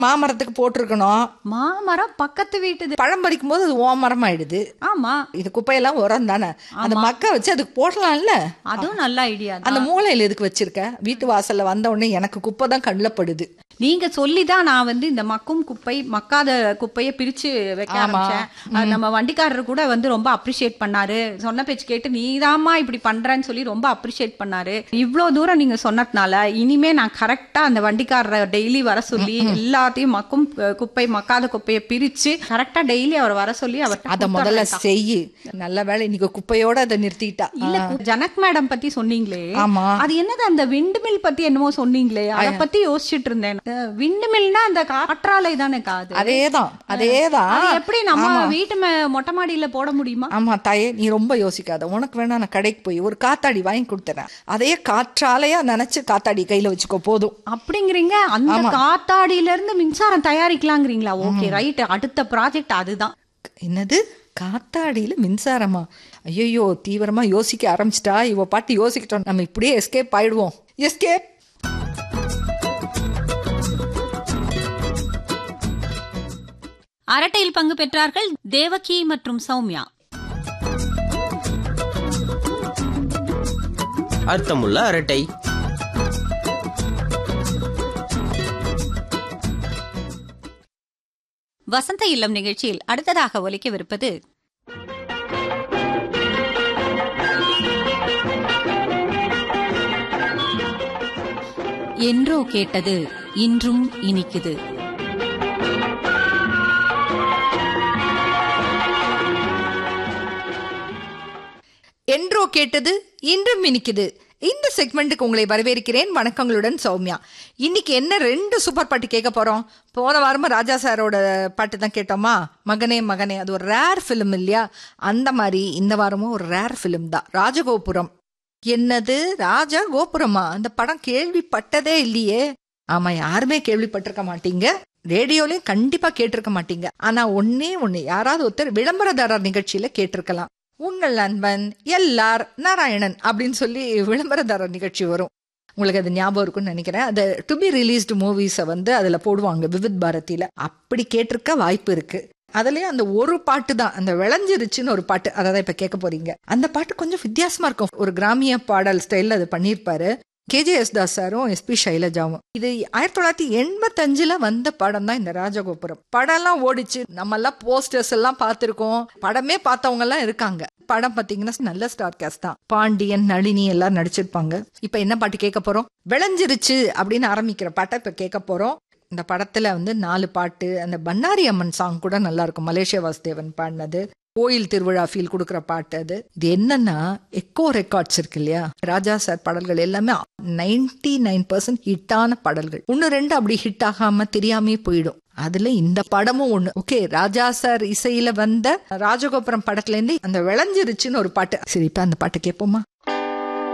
மாமரத்துக்கு போட்டிருக்கணும் மாமரம் பக்கத்து வீட்டுது பழம் பறிக்கும் போது அது ஓமரம் ஆயிடுது ஆமா இது குப்பையெல்லாம் உரம் தானே அந்த மக்க வச்சு அதுக்கு போடலாம்ல அதுவும் நல்ல ஐடியா அந்த மூலையில எதுக்கு வச்சிருக்க வீட்டு வாசல்ல வந்த உடனே எனக்கு குப்பை தான் கண்ணில் படுது நீங்க சொல்லிதான் நான் வந்து இந்த மக்கும் குப்பை மக்காத குப்பையை பிரிச்சு வைக்க ஆமா. ஆரம்பிச்சேன் அது நம்ம வண்டிக்காரர் கூட வந்து ரொம்ப அப்ரிஷியேட் பண்ணாரு சொன்ன பேச்சு கேட்டு நீதாம்மா இப்படி பண்றேன்னு சொல்லி ரொம்ப அப்ரிஷியேட் பண்ணாரு இவ்ளோ தூரம் நீங்க சொன்னதுனால இனிமே நான் கரெக்டா அந்த வண்டிக்காரரை டெய்லி வர சொல்லி எல்லாத்தையும் மக்கும் அஹ், குப்பை மக்காத குப்பையை பிரிச்சு கரெக்டா டெய்லி அவர் வர சொல்லி அவர் அத முதல்ல செய்யு நல்ல வேளை இன்னைக்கு குப்பையோட அதை நிறுத்திட்டா இல்ல ஜனக் மேடம் பத்தி சொன்னீங்களே ஆமா அது என்னது அந்த விண்டு மில் பத்தி என்னமோ சொன்னீங்களே அத பத்தி யோசிச்சுட்டு இருந்தேன் விண்டு மில்னா அந்த காற்றாலை தானே காது அதேதான் அதேதான் அது எப்படி நம்ம வீட்டு மே- மொட்டை மாடியில போட முடியுமா ஆமா தாயே நீ ரொம்ப யோசிக்காத உனக்கு வேணா நான் கடைக்கு போய் ஒரு காத்தாடி வாங்கி கொடுத்துறேன் அதையே காற்றாலையா நினைச்சு காத்தாடி கையில வச்சுக்கோ போதும் அப்படிங்கிறீங்க அந்த காத்தாடியில இருந்து மின்சாரம் தயாரிக்கலாங்கிறீங்களா ஓகே ரைட் அடுத்த ப்ராஜெக்ட் அதுதான் என்னது காத்தாடியில மின்சாரமா ஐயோ தீவிரமா யோசிக்க ஆரம்பிச்சிட்டா இவ பாட்டு யோசிக்கிட்டோம் நம்ம இப்படியே எஸ்கேப் ஆயிடுவோம் எஸ்கேப் அரட்டையில் பங்கு பெற்றார்கள் தேவகி மற்றும் சௌமியா அர்த்தமுள்ள அரட்டை வசந்த இல்லம் நிகழ்ச்சியில் அடுத்ததாக ஒலிக்கவிருப்பது என்றோ கேட்டது இன்றும் இனிக்குது என்றோ கேட்டது இன்றும் இனிக்குது இந்த செக்மெண்ட்டுக்கு உங்களை வரவேற்கிறேன் வணக்கங்களுடன் சௌமியா இன்னைக்கு என்ன ரெண்டு சூப்பர் பாட்டு கேட்க போறோம் போன வாரமா ராஜா சாரோட பாட்டு தான் கேட்டோமா மகனே மகனே அது ஒரு ரேர் ஃபிலிம் இல்லையா அந்த மாதிரி இந்த வாரமும் ஒரு ரேர் ஃபிலிம் தான் ராஜகோபுரம் என்னது ராஜா கோபுரமா அந்த படம் கேள்விப்பட்டதே இல்லையே ஆமா யாருமே கேள்விப்பட்டிருக்க மாட்டீங்க ரேடியோலயும் கண்டிப்பா கேட்டிருக்க மாட்டீங்க ஆனா ஒன்னே ஒண்ணு யாராவது ஒருத்தர் விளம்பரதாரர் நிகழ்ச்சியில கேட்டிருக்கலாம் உங்கள் நண்பன் எல்லார் நாராயணன் அப்படின்னு சொல்லி விளம்பரதாரர் நிகழ்ச்சி வரும் உங்களுக்கு அது ஞாபகம் இருக்கும்னு நினைக்கிறேன் அது டு பி ரிலீஸ்டு மூவிஸை வந்து அதுல போடுவாங்க விவித் பாரதியில அப்படி கேட்டிருக்க வாய்ப்பு இருக்கு அதுலயும் அந்த ஒரு பாட்டு தான் அந்த விளைஞ்சிருச்சுன்னு ஒரு பாட்டு அதை தான் இப்ப கேட்க போறீங்க அந்த பாட்டு கொஞ்சம் வித்தியாசமா இருக்கும் ஒரு கிராமிய பாடல் ஸ்டைல்ல அது பண்ணியிருப்பாரு கேஜேஎஸ் தாஸ் சாரும் எஸ்பி சைலஜாவும் இது ஆயிரத்தி தொள்ளாயிரத்தி எண்பத்தஞ்சுல வந்த படம் தான் இந்த ராஜகோபுரம் படம்லாம் ஓடிச்சு நம்ம எல்லாம் போஸ்டர்ஸ் எல்லாம் பார்த்திருக்கோம் படமே பார்த்தவங்க எல்லாம் இருக்காங்க படம் பாத்தீங்கன்னா நல்ல ஸ்டார் கேஸ்ட் தான் பாண்டியன் நளினி எல்லாம் நடிச்சிருப்பாங்க இப்ப என்ன பாட்டு கேட்க போறோம் விளைஞ்சிருச்சு அப்படின்னு ஆரம்பிக்கிற பாட்டை இப்ப கேட்க போறோம் இந்த படத்துல வந்து நாலு பாட்டு அந்த பன்னாரி அம்மன் சாங் கூட நல்லா இருக்கும் மலேசியா வாசுதேவன் பாடினது கோயில் திருவிழா ஃபீல் கொடுக்குற பாட்டு அது இது என்னன்னா எக்கோ ரெக்கார்ட்ஸ் இருக்கு இல்லையா ராஜா சார் பாடல்கள் எல்லாமே நைன்டி நைன் பர்சன்ட் ஹிட்டான பாடல்கள் ஒன்னு ரெண்டு அப்படி ஹிட் ஆகாம தெரியாமே போயிடும் அதுல இந்த படமும் ஒண்ணு ஓகே ராஜா சார் இசையில வந்த ராஜகோபுரம் படத்துல இருந்து அந்த விளைஞ்சிருச்சுன்னு ஒரு பாட்டு சரி இப்ப அந்த பாட்டு கேட்போமா